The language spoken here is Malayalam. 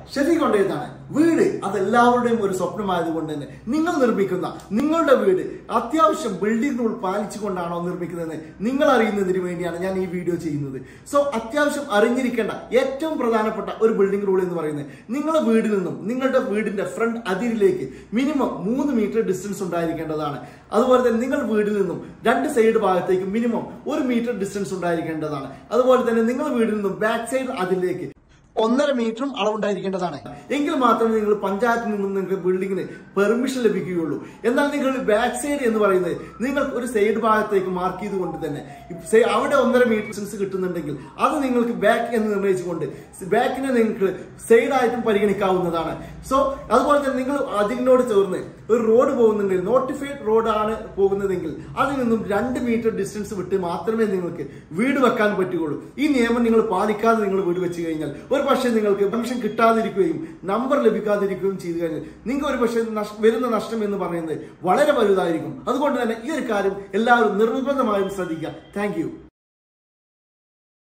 ഷെഫി കൊണ്ടേതാണ് വീട് അത് എല്ലാവരുടെയും ഒരു സ്വപ്നമായതുകൊണ്ട് തന്നെ നിങ്ങൾ നിർമ്മിക്കുന്ന നിങ്ങളുടെ വീട് അത്യാവശ്യം ബിൽഡിംഗ് റൂൾ പാലിച്ചുകൊണ്ടാണോ നിർമ്മിക്കുന്നതെന്ന് നിങ്ങൾ അറിയുന്നതിന് വേണ്ടിയാണ് ഞാൻ ഈ വീഡിയോ ചെയ്യുന്നത് സോ അത്യാവശ്യം അറിഞ്ഞിരിക്കേണ്ട ഏറ്റവും പ്രധാനപ്പെട്ട ഒരു ബിൽഡിംഗ് റൂൾ എന്ന് പറയുന്നത് നിങ്ങളുടെ വീടിൽ നിന്നും നിങ്ങളുടെ വീടിന്റെ ഫ്രണ്ട് അതിരിലേക്ക് മിനിമം മൂന്ന് മീറ്റർ ഡിസ്റ്റൻസ് ഉണ്ടായിരിക്കേണ്ടതാണ് അതുപോലെ തന്നെ നിങ്ങൾ വീടിൽ നിന്നും രണ്ട് സൈഡ് ഭാഗത്തേക്ക് മിനിമം ഒരു മീറ്റർ ഡിസ്റ്റൻസ് ഉണ്ടായിരിക്കേണ്ടതാണ് അതുപോലെ തന്നെ നിങ്ങൾ വീടിൽ നിന്നും ബാക്ക് സൈഡ് അതിലേക്ക് ഒന്നര മീറ്ററും അളവുണ്ടായിരിക്കേണ്ടതാണ് എങ്കിൽ മാത്രമേ നിങ്ങൾ പഞ്ചായത്തിൽ നിന്നും നിങ്ങൾക്ക് ബിൽഡിങ്ങിന് പെർമിഷൻ ലഭിക്കുകയുള്ളൂ എന്നാൽ നിങ്ങൾ ബാക്ക് സൈഡ് എന്ന് പറയുന്നത് നിങ്ങൾ ഒരു സൈഡ് ഭാഗത്തേക്ക് മാർക്ക് ചെയ്തുകൊണ്ട് തന്നെ സെ- അവിടെ ഒന്നര മീറ്റർ ഡിസ്റ്റൻസ് കിട്ടുന്നുണ്ടെങ്കിൽ അത് നിങ്ങൾക്ക് ബാക്ക് എന്ന് നിർണ്ണയിച്ചുകൊണ്ട് ബാക്കിനെ നിങ്ങൾക്ക് സൈഡായിട്ടും പരിഗണിക്കാവുന്നതാണ് സോ അതുപോലെ തന്നെ നിങ്ങൾ അതിനോട് ചേർന്ന് ഒരു റോഡ് പോകുന്നുണ്ടെങ്കിൽ നോട്ടിഫൈഡ് റോഡാണ് പോകുന്നതെങ്കിൽ അതിൽ നിന്നും രണ്ട് മീറ്റർ ഡിസ്റ്റൻസ് വിട്ട് മാത്രമേ നിങ്ങൾക്ക് വീട് വെക്കാൻ പറ്റുകയുള്ളൂ ഈ നിയമം നിങ്ങൾ പാലിക്കാതെ നിങ്ങൾ വീട് വെച്ച് കഴിഞ്ഞാൽ ഒരു പക്ഷേ നിങ്ങൾക്ക് പെർമിഷൻ കിട്ടാതിരിക്കുകയും നമ്പർ ലഭിക്കാതിരിക്കുകയും ചെയ്തു കഴിഞ്ഞാൽ നിങ്ങൾക്ക് ഒരു പക്ഷേ നഷ്- വരുന്ന നഷ്ടം എന്ന് പറയുന്നത് വളരെ വലുതായിരിക്കും അതുകൊണ്ട് തന്നെ ഈ ഒരു കാര്യം എല്ലാവരും നിർബന്ധമായും ശ്രദ്ധിക്കുക താങ്ക്